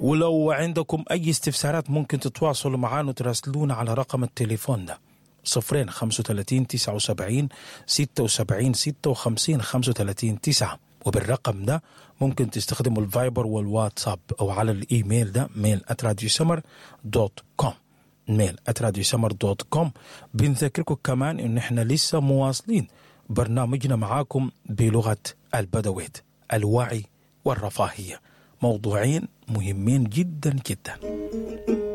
ولو عندكم أي استفسارات ممكن تتواصلوا معنا وتراسلونا على رقم التليفون ده صفرين خمسة وثلاثين تسعة وسبعين ستة وسبعين ستة وخمسين خمسة وثلاثين تسعة وبالرقم ده ممكن تستخدموا الفايبر والواتساب أو على الإيميل ده ميل أتراديو سمر دوت كوم ميل أتراديو سمر دوت كوم بنذكركم كمان إن إحنا لسه مواصلين برنامجنا معاكم بلغة البدويت الوعي والرفاهية موضوعين مهمين جدا جدا